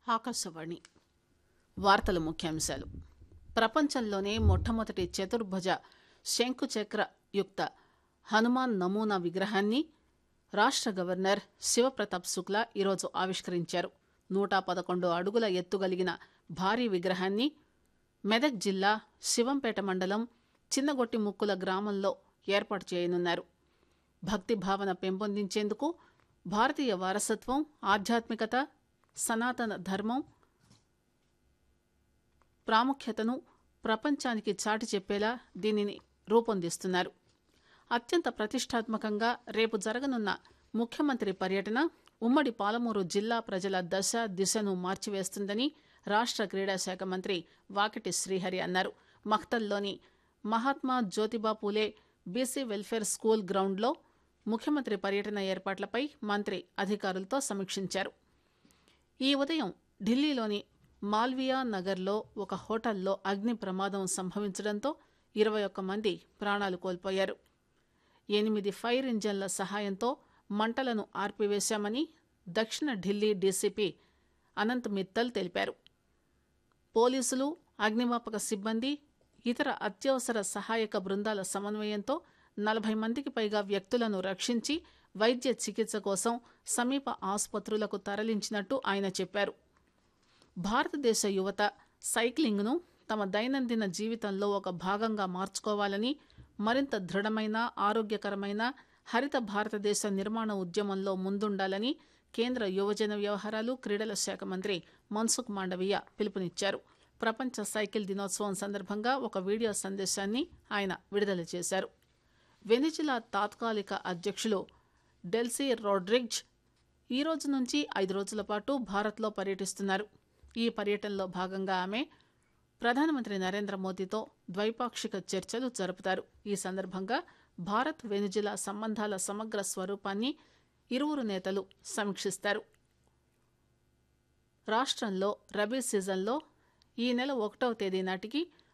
ఆకాశవాణి వార్తల ముఖ్యాంశాలు ప్రపంచంలోనే మొట్టమొదటి చతుర్భుజ శంకుచక్ర యుక్త హనుమాన్ నమూనా విగ్రహాన్ని రాష్ట గవర్నర్ శివప్రతాప్ శుక్లా ఈరోజు ఆవిష్కరించారు నూట పదకొండు అడుగుల ఎత్తుగలిగిన భారీ విగ్రహాన్ని మెదక్ జిల్లా శివంపేట మండలం చిన్నగొట్టి ముక్కుల గ్రామంలో ఏర్పాటు చేయనున్నారు భక్తి భావన పెంపొందించేందుకు భారతీయ వారసత్వం ఆధ్యాత్మికత సనాతన ధర్మం ప్రాముఖ్యతను ప్రపంచానికి చాటి చెప్పేలా దీనిని రూపొందిస్తున్నారు అత్యంత ప్రతిష్టాత్మకంగా రేపు జరగనున్న ముఖ్యమంత్రి పర్యటన ఉమ్మడి పాలమూరు జిల్లా ప్రజల దశ దిశను మార్చివేస్తుందని రాష్ట క్రీడా శాఖ మంత్రి వాకిటి శ్రీహరి అన్నారు మఖ్తల్లోని Mahatma Jyotiba Phule BC welfare school గ్రౌండ్లో ముఖ్యమంత్రి పర్యటన ఏర్పాట్లపై మంత్రి అధికారులతో సమీక్షించారు ఈ ఉదయం ఢిల్లీలోని మాల్వియా నగర్లో ఒక హోటల్లో అగ్ని ప్రమాదం సంభవించడంతో ఇరవై ఒక్క మంది ప్రాణాలు కోల్పోయారు ఎనిమిది ఫైర్ ఇంజన్ల సహాయంతో మంటలను ఆర్పివేశామని దక్షిణ ఢిల్లీ డీసీపీ అనంత్ మిత్తల్ తెలిపారు పోలీసులు అగ్నిమాపక సిబ్బంది ఇతర అత్యవసర సహాయక బృందాల సమన్వయంతో నలభై మందికి పైగా వ్యక్తులను రక్షించి వైద్య చికిత్స కోసం సమీప ఆసుపత్రులకు తరలించినట్టు ఆయన చెప్పారు భారతదేశ యువత సైక్లింగ్ను తమ దైనందిన జీవితంలో ఒక భాగంగా మార్చుకోవాలని మరింత దృఢమైన ఆరోగ్యకరమైన హరిత భారతదేశ నిర్మాణ ఉద్యమంలో ముందుండాలని కేంద్ర యువజన వ్యవహారాలు క్రీడల శాఖ మంత్రి మన్సుఖ్ మాండవీయ పిలుపునిచ్చారు ప్రపంచ సైకిల్ దినోత్సవం సందర్భంగా ఒక వీడియో సందేశాన్ని ఆయన విడుదల చేశారు వెనిజులా తాత్కాలిక అధ్యక్షులు డెల్సీ రోడ్రిగ్జ్ ఈ రోజు నుంచి ఐదు రోజుల పాటు భారత్లో పర్యటిస్తున్నారు ఈ పర్యటనలో భాగంగా ఆమె ప్రధానమంత్రి నరేంద్ర మోదీతో ద్వైపాక్షిక చర్చలు జరుపుతారు ఈ సందర్భంగా భారత్ వెనిజులా సంబంధాల సమగ్ర స్వరూపాన్ని ఇరువురు నేతలు సమీక్షిస్తారు రాష్ట్రంలో రబీ సీజన్లో ఈ నెల ఒకటవ తేదీ నాటికి